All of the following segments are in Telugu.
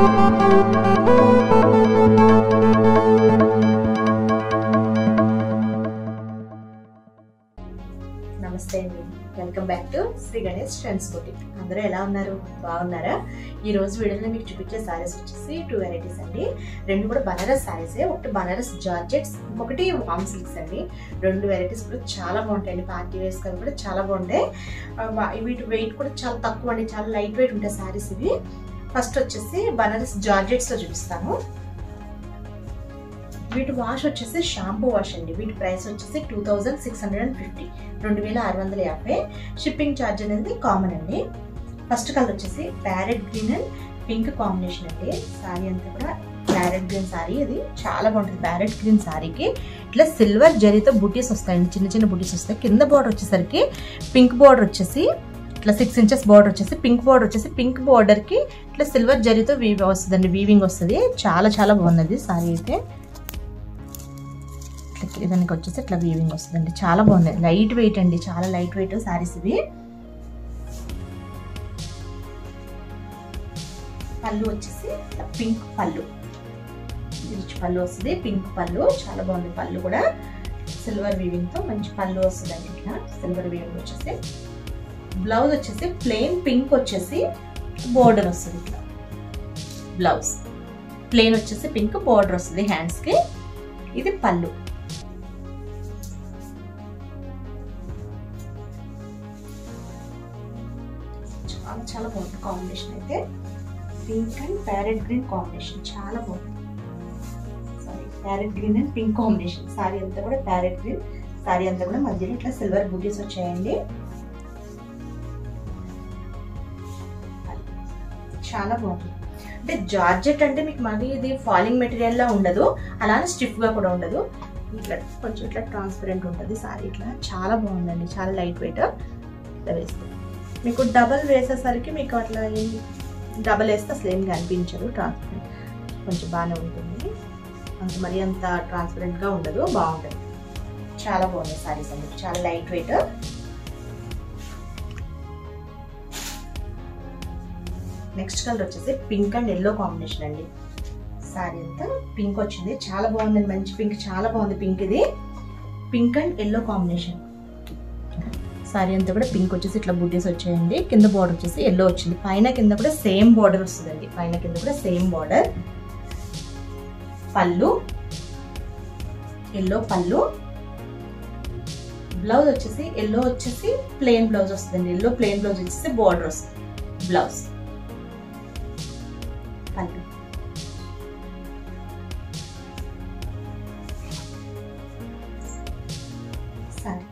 నమస్తే అండి welcome back to Shri Ganesh friends boutique అందరూ ఎలా ఉన్నారు బాగున్నారా ఈ రోజు వీడియోలో మీకు చూపించే సారీస్ వచ్చేసి టూ వెరైటీస్ అండి రెండు కూడా బనారస్ సారీసే ఒకటి బనారస్ జార్జెట్స్ ఇంకొకటి వామ్ సిల్క్స్ అండి రెండు వెరైటీస్ కూడా చాలా బాగుంటాయండి పార్టీ వేర్స్ అవి కూడా చాలా బాగుంటాయి ఆ, వా- వీటి వెయిట్ కూడా చాలా తక్కువ అండి చాలా లైట్ వెయిట్ ఉంటాయి సారీస్ ఇవి ఫస్ట్ వచ్చేసి బనారస్ జార్జెట్స్ లో చూపిస్తాను వీటి వాష్ వచ్చేసి షాంపూ వాష్ అండి వీటి ప్రైస్ వచ్చేసి two thousand six hundred and fifty రెండు వేల ఆరు వందల యాభై షిప్పింగ్ ఛార్జ్ అనేది కామన్ అండి ఫస్ట్ కలర్ వచ్చేసి parrot green and pink combination అండి సారీ అంతా కూడా ప్యారెట్ గ్రీన్ సారీ ఇది చాలా బాగుంటుంది ప్యారెట్ గ్రీన్ సారీకి ఇట్లా సిల్వర్ జరీతో బుటీస్ వస్తాయండి చిన్న చిన్న బుటీస్ వస్తాయి కింద బార్డర్ వచ్చేసరికి పింక్ బార్డర్ వచ్చేసి ఇట్లా సిక్స్ ఇంచెస్ బార్డర్ వచ్చేసి పింక్ బార్డర్ వచ్చేసి పింక్ బార్డర్కి ఇట్లా సిల్వర్ జరీతో వీవ్ వస్తుందండి వీవింగ్ వస్తుంది చాలా చాలా బాగున్నది సారీ అయితే ఇట్లా దానికి వచ్చేసి ఇట్లా వీవింగ్ వస్తుందండి చాలా బాగుంది లైట్ వెయిట్ అండి చాలా లైట్ వెయిట్ సారీస్ ఇవి పళ్ళు వచ్చేసి ఇట్లా పింక్ పళ్ళు రిచ్ పళ్ళు వస్తుంది పింక్ పళ్ళు చాలా బాగుంది పళ్ళు కూడా సిల్వర్ వీవింగ్ తో మంచి పళ్ళు వస్తుందండి ఇట్లా సిల్వర్ వీవింగ్ వచ్చేసి బ్లౌజ్ వచ్చేసి ప్లెయిన్ పింక్ వచ్చేసి బోర్డర్ వస్తుంది ఇట్లా బ్లౌజ్ ప్లెయిన్ వచ్చేసి పింక్ బోర్డర్ వస్తుంది హ్యాండ్స్ కి ఇది పళ్ళు చాలా చాలా బాగుంది కాంబినేషన్ అయితే pink and parrot green combination చాలా బాగుంది sari parrot green and pink combination sari అంతా కూడా ప్యారెట్ గ్రీన్ సారీ అంతా కూడా మధ్యలో ఇట్లా సిల్వర్ బూటీస్ వచ్చాయండి చాలా బాగుంది అంటే జార్జెట్ అంటే మీకు మరీ ఇది ఫాలింగ్ మెటీరియల్ లా ఉండదు అలానే స్టిఫ్ గా కూడా ఉండదు ఇట్లా కొంచెం ఇట్లా ట్రాన్స్పరెంట్ ఉంటుంది సారీ ఇట్లా చాలా బాగుందండి చాలా లైట్ వెయిట్ ఇట్లా వేస్తే మీకు డబల్ వేసేసరికి మీకు అట్లా ఏం డబల్ వేస్తే అసలు ఏం కనిపించదు ట్రాన్స్పరెంట్ కొంచెం బాగానే ఉంటుంది అంత మరీ అంత ట్రాన్స్పరెంట్గా ఉండదు బాగుంటుంది చాలా బాగుంది సారీస్ అండి చాలా లైట్ వెయిట్ నెక్స్ట్ కలర్ వచ్చేసి పింక్ అండ్ ఎల్లో కాంబినేషన్ అండి సారీ అంతా పింక్ వచ్చింది చాలా బాగుందండి మంచి పింక్ చాలా బాగుంది పింక్ ఇది pink and yellow combination sari అంతా కూడా పింక్ వచ్చేసి ఇట్లా బుడ్డీస్ వచ్చాయండి కింద బార్డర్ వచ్చేసి ఎల్లో వచ్చింది పైన కింద కూడా సేమ్ బార్డర్ వస్తుందండి పైన కింద కూడా సేమ్ బార్డర్ పళ్ళు ఎల్లో పళ్ళు బ్లౌజ్ వచ్చేసి ఎల్లో వచ్చేసి ప్లెయిన్ బ్లౌజ్ వస్తుందండి ఎల్లో ప్లెయిన్ బ్లౌజ్ వచ్చేసి బార్డర్ వస్తుంది బ్లౌజ్ పళ్ళు సారీ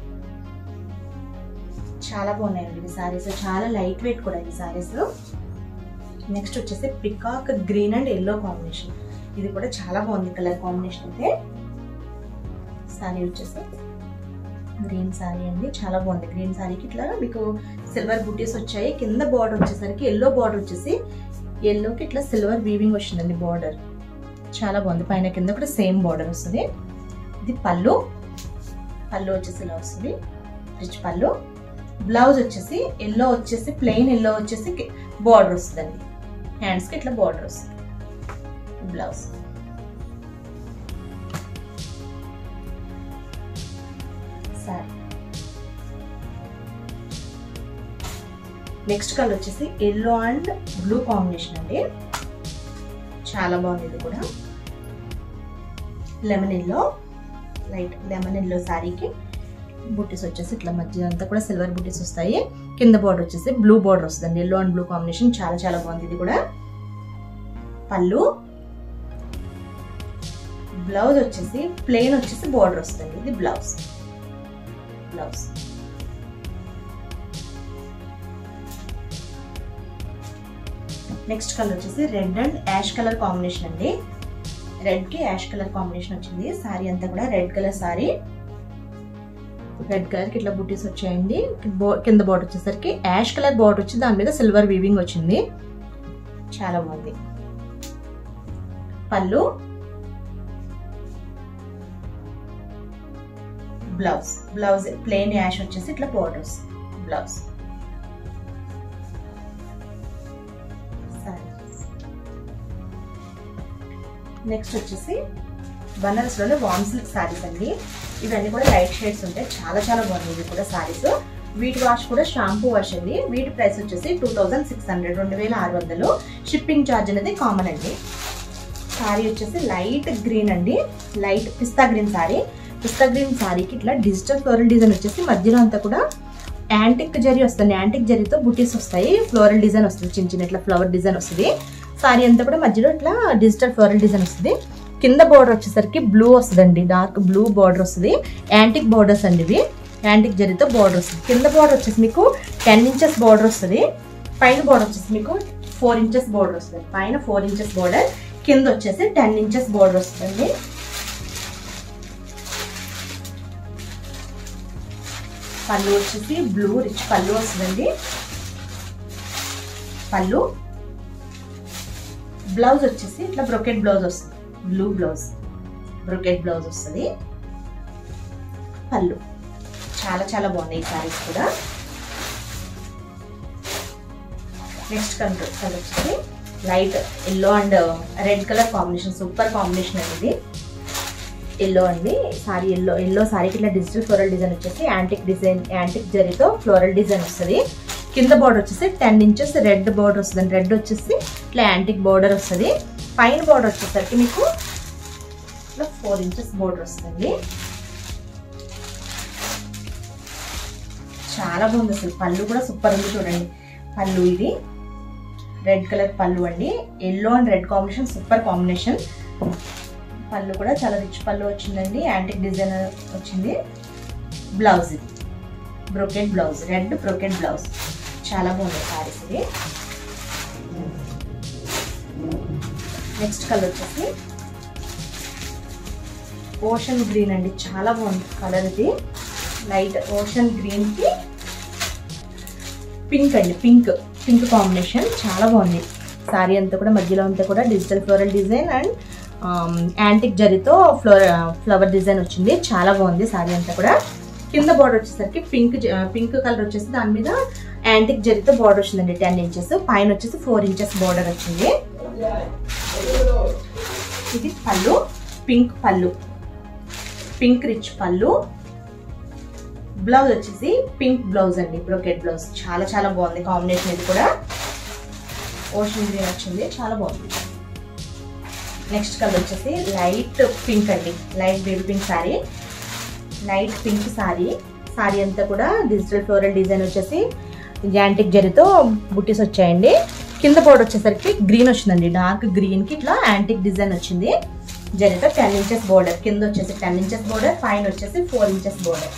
చాలా బాగున్నాయండి ఇవి సారీస్ చాలా లైట్ వెయిట్ కూడా ఇవి సారీస్ నెక్స్ట్ వచ్చేసి peacock green and yellow combination ఇది కూడా చాలా బాగుంది కలర్ కాంబినేషన్ అయితే సారీ వచ్చేసి గ్రీన్ సారీ అండి చాలా బాగుంది గ్రీన్ సారీకి ఇట్లా మీకు సిల్వర్ బుటీస్ వచ్చాయి కింద బార్డర్ వచ్చేసరికి ఎల్లో బార్డర్ వచ్చేసి ఎల్లోకి ఇట్లా సిల్వర్ వీవింగ్ వచ్చిందండి బార్డర్ చాలా బాగుంది పైన కింద కూడా సేమ్ బార్డర్ వస్తుంది ఇది పళ్ళు పళ్ళు వచ్చేసి ఇలా వస్తుంది రిచ్ పళ్ళు బ్లౌజ్ వచ్చేసి ఎల్లో వచ్చేసి ప్లెయిన్ ఎల్లో వచ్చేసి బార్డర్ వస్తుందండి హ్యాండ్స్కి ఇట్లా బార్డర్ వస్తుంది బ్లౌజ్ సారీ నెక్స్ట్ కలర్ వచ్చేసి ఎల్లో అండ్ బ్లూ కాంబినేషన్ అండి చాలా బాగుంది ఇది కూడా lemon yellow light lemon yellow శారీకి బుట్టీస్ వచ్చేసి ఇట్లా మధ్య అంతా కూడా సిల్వర్ బుట్టీస్ వస్తాయి కింద బార్డర్ వచ్చేసి బ్లూ బార్డర్ వస్తుంది ఎల్లో అండ్ బ్లూ కాంబినేషన్ చాలా చాలా బాగుంది ఇది కూడా పళ్ళు బ్లౌజ్ వచ్చేసి ప్లెయిన్ వచ్చేసి బార్డర్ వస్తుంది ఇది బ్లౌజ్ బ్లౌజ్ నెక్స్ట్ కలర్ వచ్చేసి red and ash colour combination అండి రెడ్ కి యాష్ కలర్ కాంబినేషన్ వచ్చింది సారీ అంతా కూడా red colour sari red colour కి ఇట్లా బుటీస్ వచ్చాయండి కింద బార్డర్ వచ్చేసరికి యాష్ కలర్ బార్డర్ వచ్చి దాని మీద సిల్వర్ వీవింగ్ వచ్చింది చాలా బాగుంది పళ్ళు బ్లౌజ్ బ్లౌజ్ ప్లెయిన్ యాష్ వచ్చేసి ఇట్లా బార్డర్స్ బ్లౌజ్ నెక్స్ట్ వచ్చేసి బనారస్లోనే వామ్ సిల్క్ శారీస్ అండి ఇవన్నీ కూడా లైట్ షేడ్స్ ఉంటాయి చాలా చాలా బాగున్నాయి ఇవి కూడా శారీస్ వీటి వాష్ కూడా షాంపూ వాష్ అండి వీటి ప్రైస్ వచ్చేసి టూ థౌజండ్ సిక్స్ హండ్రెడ్ రెండు వేల ఆరు వందలు షిప్పింగ్ ఛార్జ్ అనేది కామన్ అండి శారీ వచ్చేసి లైట్ గ్రీన్ అండి light pista green sari pista green శారీకి ఇట్లా డిజిటల్ ఫ్లోరల్ డిజైన్ వచ్చేసి మధ్యలో అంతా కూడా యాంటిక్ జరీ వస్తుంది యాంటిక్ జరీతో బుటీస్ వస్తాయి ఫ్లోరల్ డిజైన్ వస్తుంది చిన్న చిన్న ఇట్లా ఫ్లవర్ డిజైన్ వస్తుంది శారీ అంతా కూడా మధ్యలో ఇట్లా డిజిటల్ ఫ్లోరల్ డిజైన్ వస్తుంది కింద బార్డర్ వచ్చేసరికి బ్లూ వస్తుందండి డార్క్ బ్లూ బార్డర్ వస్తుంది యాంటిక్ బార్డర్స్ అండి ఇవి యాంటిక్ జరీతో బార్డర్ వస్తుంది కింద బార్డర్ వచ్చేసి మీకు టెన్ ఇంచెస్ బార్డర్ వస్తుంది పైన బార్డర్ వచ్చేసి మీకు ఫోర్ ఇంచెస్ బార్డర్ వస్తుంది పైన ఫోర్ ఇంచెస్ బార్డర్ కింద వచ్చేసి టెన్ ఇంచెస్ బార్డర్ వస్తుంది పళ్ళు వచ్చేసి బ్లూ రిచ్ పళ్ళు వస్తుందండి పళ్ళు బ్లౌజ్ వచ్చేసి ఇట్లా బ్రొకెట్ బ్లౌజ్ వస్తుంది బ్లూ బ్లౌజ్ బ్రొకెట్ బ్లౌజ్ వస్తుంది పళ్ళు చాలా చాలా బాగున్నాయి ఈ సారీస్ కూడా నెక్స్ట్ కలర్ కలర్ వచ్చేసి light yellow and red colour combination super combination అండి ఇది ఎల్లో అండి సారీ ఎల్లో ఎల్లో సారీకి ఇట్లా డిజిటల్ ఫ్లోరల్ డిజైన్ వచ్చేసి యాంటిక్ డిజైన్ యాంటిక్ జరీతో ఫ్లోరల్ డిజైన్ వస్తుంది కింద బార్డర్ వచ్చేసి టెన్ ఇంచెస్ రెడ్ బార్డర్ వస్తుంది రెడ్ వచ్చేసి ఇట్లా యాంటిక్ బార్డర్ వస్తుంది పైన బార్డర్ వచ్చేసరికి మీకు ఇట్లా ఫోర్ ఇంచెస్ బార్డర్ వస్తుంది చాలా బాగుంది అసలు పళ్ళు కూడా సూపర్ ఉంది చూడండి పళ్ళు ఇది రెడ్ కలర్ పళ్ళు అండి yellow and red combination super combination పళ్ళు కూడా చాలా రిచ్ పళ్ళు వచ్చిందండి యాంటిక్ డిజైన్ వచ్చింది బ్లౌజ్ ఇది brocade blouse red brocade blouse చాలా బాగుంది సారీస్ ఇది నెక్స్ట్ కలర్ వచ్చేసి ఓషన్ గ్రీన్ అండి చాలా బాగుంది కలర్ ఇది లైట్ ఓషన్ గ్రీన్ కి పింక్ అండి పింక్ పింక్ కాంబినేషన్ చాలా బాగుంది సారీ అంతా కూడా మధ్యలో అంతా కూడా digital floral design and antique జరీతో ఫ్లోర్ ఫ్లవర్ డిజైన్ వచ్చింది చాలా బాగుంది సారీ అంతా కూడా కింద బార్డర్ వచ్చేసరికి పింక్ పింక్ కలర్ వచ్చేసి దాని మీద యాంటిక్ జరీతో బార్డర్ వచ్చిందండి టెన్ ఇంచెస్ పైన వచ్చేసి ఫోర్ ఇంచెస్ బార్డర్ వచ్చింది ఇది పళ్ళు పింక్ పళ్ళు పింక్ రిచ్ పళ్ళు బ్లౌజ్ వచ్చేసి పింక్ బ్లౌజ్ అండి బ్రోకెట్ బ్లౌజ్ చాలా చాలా బాగుంది కాంబినేషన్ ఇది కూడా ఓషన్ గ్రీన్ వచ్చింది చాలా బాగుంది నెక్స్ట్ కలర్ వచ్చేసి లైట్ పింక్ అండి light baby pink sari light pink sari sari అంతా కూడా డిజిటల్ ఫ్లోరల్ డిజైన్ వచ్చేసి యాంటిక్ జరీతో బుట్టీస్ వచ్చాయండి కింద బోర్డర్ వచ్చేసరికి గ్రీన్ వచ్చిందండి డార్క్ గ్రీన్ కి ఇట్లా యాంటిక్ డిజైన్ వచ్చింది జరీతో టెన్ ఇంచెస్ బోర్డర్ కింద వచ్చేసి టెన్ ఇంచెస్ బోర్డర్ పైన వచ్చేసి ఫోర్ ఇంచెస్ బోర్డర్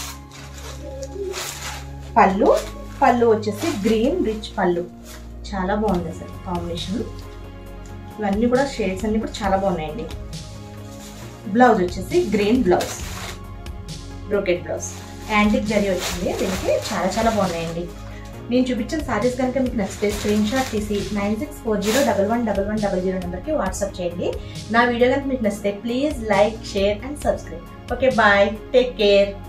పళ్ళు పళ్ళు వచ్చేసి గ్రీన్ రిచ్ పళ్ళు చాలా బాగుంది అసలు కాంబినేషన్ ఇవన్నీ కూడా షేడ్స్ అన్ని కూడా చాలా బాగున్నాయండి బ్లౌజ్ వచ్చేసి green blouse brocade blouse antique zari వచ్చింది దీనికి చాలా చాలా బాగున్నాయండి నేను చూపించిన సారీస్ కనుక మీకు నచ్చితే స్క్రీన్ షాట్ తీసి nine six four zero double one double one double zero నెంబర్కి వాట్సాప్ చేయండి నా వీడియో కనుక మీకు నచ్చితే please like share and subscribe okay bye take care